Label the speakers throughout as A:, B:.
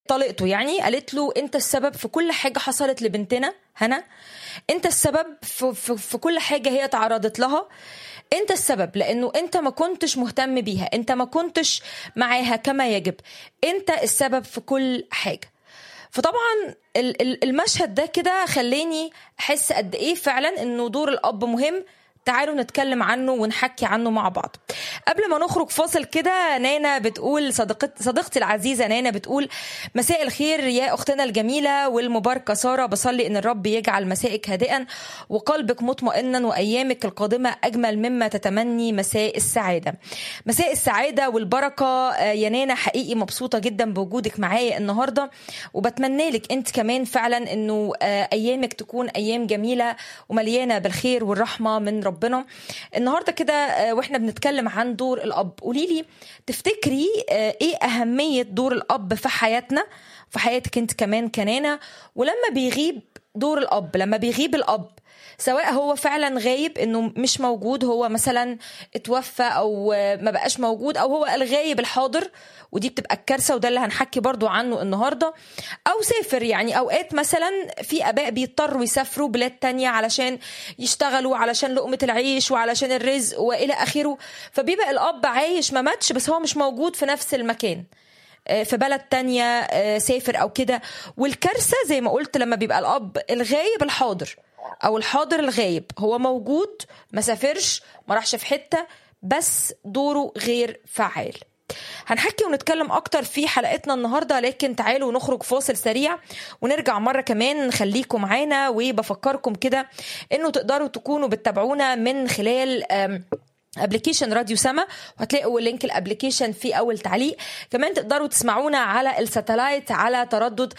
A: طليقته يعني قالت له انت السبب في كل حاجه حصلت لبنتنا هنا انت السبب في, في, في كل حاجه هي تعرضت لها انت السبب لانه انت ما كنتش مهتم بيها انت ما كنتش معاها كما يجب انت السبب في كل حاجه فطبعا ال- ال- المشهد ده كده خلاني احس قد ايه فعلا انه دور الاب مهم تعالوا نتكلم عنه ونحكي عنه مع بعض قبل ما نخرج فاصل كده نانا بتقول صديقت صديقتي العزيزه نانا بتقول مساء الخير يا اختنا الجميله والمباركه ساره بصلي ان الرب يجعل مسائك هادئا وقلبك مطمئنا وايامك القادمه اجمل مما تتمني مساء السعاده مساء السعاده والبركه آه، يا نانا حقيقي مبسوطه جدا بوجودك معايا النهارده وبتمنى لك انت كمان فعلا انه آه، ايامك تكون ايام جميله ومليانه بالخير والرحمه من ربنا النهارده كده آه، واحنا بنتكلم عن دور الاب قولي لي تفتكري آه، ايه اهميه دور الاب في حياتنا في حياتك انت كمان كنانه ولما بيغيب دور الاب لما بيغيب الاب سواء هو فعلا غايب انه مش موجود هو مثلا اتوفى او ما بقاش موجود او هو الغايب الحاضر ودي بتبقى الكارثه وده اللي هنحكي برضو عنه النهارده او سافر يعني اوقات مثلا في اباء بيضطروا يسافروا بلاد تانية علشان يشتغلوا علشان لقمه العيش وعلشان الرزق والى اخره فبيبقى الاب عايش ما ماتش بس هو مش موجود في نفس المكان في بلد تانية آه، سافر او كده والكارثه زي ما قلت لما بيبقى الاب الغايب الحاضر او الحاضر الغايب هو موجود ما سافرش ما راحش في حته بس دوره غير فعال هنحكي ونتكلم اكتر في حلقتنا النهارده لكن تعالوا نخرج فاصل سريع ونرجع مره كمان خليكم معانا وبفكركم كده انه تقدروا تكونوا بتتابعونا من خلال آم، ابلكيشن راديو سما وهتلاقوا لينك الابلكيشن في اول تعليق كمان تقدروا تسمعونا على الساتلايت على تردد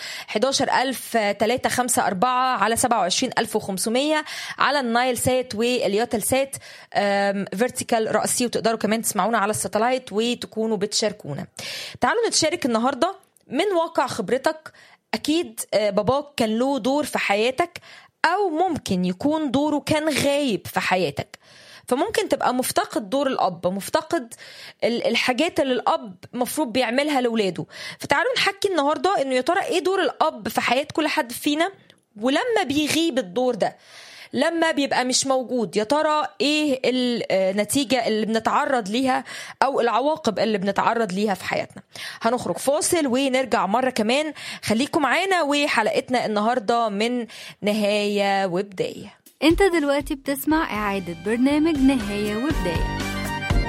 A: 11354 على 27500 على النايل سات واليوتل سات فيرتيكال رأسي وتقدروا كمان تسمعونا على الساتلايت وتكونوا بتشاركونا تعالوا نتشارك النهارده من واقع خبرتك اكيد آه، باباك كان له دور في حياتك او ممكن يكون دوره كان غايب في حياتك فممكن تبقى مفتقد دور الاب مفتقد ال- الحاجات اللي الاب مفروض بيعملها لاولاده فتعالوا نحكي النهارده انه يا ترى ايه دور الاب في حياه كل حد فينا ولما بيغيب الدور ده لما بيبقى مش موجود يا ترى ايه النتيجه اللي بنتعرض ليها او العواقب اللي بنتعرض ليها في حياتنا هنخرج فاصل ونرجع مره كمان خليكم معانا وحلقتنا النهارده من نهايه وبدايه
B: انت دلوقتي بتسمع اعادة برنامج نهاية وبداية